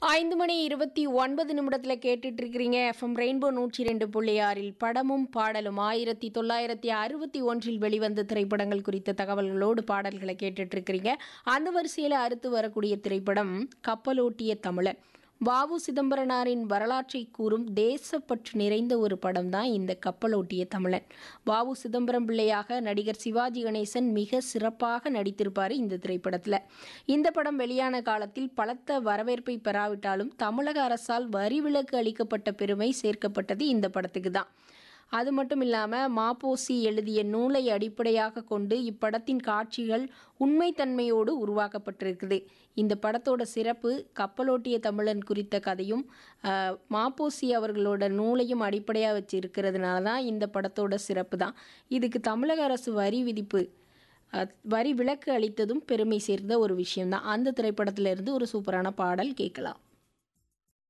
ஐந்து மணி இருபத்தி ஒன்பது நிமிடத்தில் கேட்டுட்டு இருக்கிறீங்க எஃப்எம் ரெயின்போ நூற்றி ரெண்டு புள்ளி ஆறில் படமும் பாடலும் ஆயிரத்தி தொள்ளாயிரத்தி அறுபத்தி ஒன்றில் வெளிவந்த திரைப்படங்கள் குறித்த தகவல்களோடு பாடல்களை கேட்டுட்டு இருக்கிறீங்க அந்த வரிசையில் அடுத்து வரக்கூடிய திரைப்படம் கப்பலோட்டிய தமிழன் வாவு சிதம்பரனாரின் வரலாற்றை கூறும் தேசப்பற்று நிறைந்த ஒரு படம் தான் இந்த கப்பலோட்டிய தமிழன் வாவு சிதம்பரம் பிள்ளையாக நடிகர் சிவாஜி கணேசன் மிக சிறப்பாக நடித்திருப்பார் இந்த திரைப்படத்தில் இந்த படம் வெளியான காலத்தில் பலத்த வரவேற்பை பெறாவிட்டாலும் தமிழக அரசால் வரி விலக்கு அளிக்கப்பட்ட பெருமை சேர்க்கப்பட்டது இந்த படத்துக்கு தான் அது மட்டும் இல்லாமல் மாப்போசி எழுதிய நூலை அடிப்படையாக கொண்டு இப்படத்தின் காட்சிகள் உண்மைத்தன்மையோடு உருவாக்கப்பட்டிருக்குது இந்த படத்தோட சிறப்பு கப்பலோட்டிய தமிழன் குறித்த கதையும் ஆஹ், மாப்போசி அவர்களோட நூலையும் அடிப்படையாக வச்சு இருக்கிறதுனால தான் இந்த படத்தோட சிறப்பு தான் இதுக்கு தமிழக அரசு வரி விதிப்பு அஹ், வரி விலக்கு அளித்ததும் பெருமை சேர்ந்த ஒரு விஷயம்தான் அந்த திரைப்படத்திலிருந்து ஒரு சூப்பரான பாடல் கேட்கலாம்